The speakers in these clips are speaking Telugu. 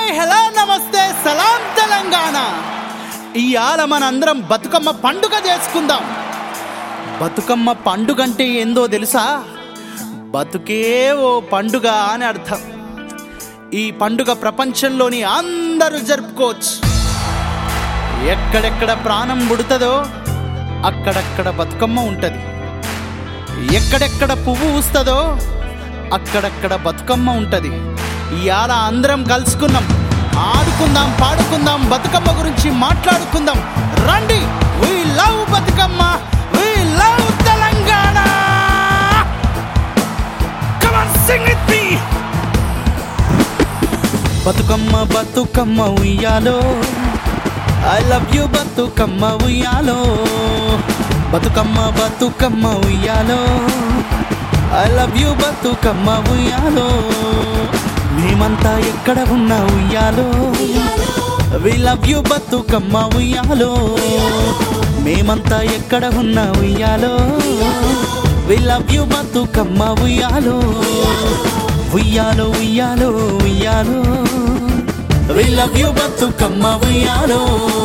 హాయ్ హలో నమస్తే సలాం తెలంగాణ ఇవాళ మనందరం బతుకమ్మ పండుగ చేసుకుందాం బతుకమ్మ పండుగ అంటే ఏందో తెలుసా బతుకే ఓ పండుగ అని అర్థం ఈ పండుగ ప్రపంచంలోని అందరూ జరుపుకోవచ్చు ఎక్కడెక్కడ ప్రాణం పుడుతుందో అక్కడక్కడ బతుకమ్మ ఉంటది ఎక్కడెక్కడ పువ్వు ఊస్తుందో అక్కడక్కడ బతుకమ్మ ఉంటది ఇవాళ అందరం కలుసుకున్నాం ఆడుకుందాం పాడుకుందాం బతుకమ్మ గురించి మాట్లాడుకుందాం రండి we love Bathukamma we love Telangana Come on, sing with me. Bathukamma Bathukamma ఉయ్యాలో ఐ లవ్ యు బతుకమ్మ ఉయ్యాలో బతుకమ్మ బతుకమ్మ ఉయ్యాలో ఐ లవ్ యు బతుకమ్మ ఉయ్యాలో మేమంతా ఎక్కడ ఉన్నా ఉయ్యాలో వి లవ్ యు బతుకమ్మ ఉయ్యాలో మేమంతా ఎక్కడ ఉన్నా ఉయ్యాలో వి లవ్ యు బతుకమ్మ ఉయ్యాలో ఉయ్యాలో ఉయ్యాలో ఉయ్యాలో వి లవ్ యు బతుకమ్మ ఉయ్యాలో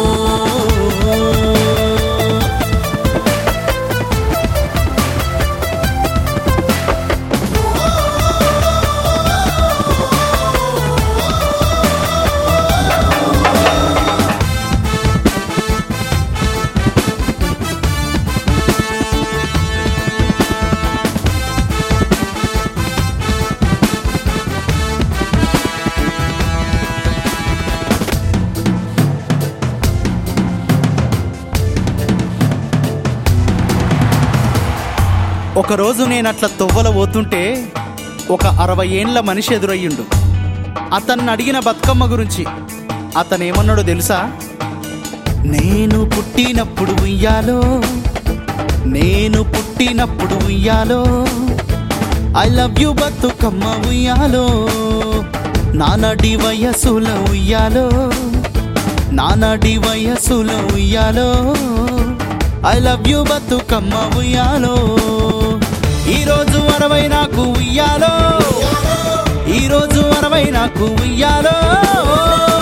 ఒకరోజు నేను అట్లా తొవ్వల పోతుంటే ఒక అరవై ఏండ్ల మనిషి ఎదురయ్యిండు అతన్ని అడిగిన బతుకమ్మ గురించి అతను ఏమన్నాడో తెలుసా నేను పుట్టినప్పుడు ఉయ్యాలో నేను పుట్టినప్పుడు ఉయ్యాలో ఐ లవ్ యు బతుకమ్మ ఉయ్యాలో నానడి వయసుల ఉయ్యాలో నానడి వయసుల ఉయ్యాలో ఐ లవ్ యు బతుకమ్మ ఉయ్యాలో ఈరోజు అరవై నాకు ఉయ్యాలో ఈరోజు అరవై నాకు ఉయ్యాలో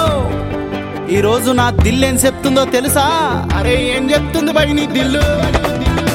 ఈరోజు నా దిల్ ఏం చెప్తుందో తెలుసా అరే ఏం చెప్తుంది బై నీ దిల్లు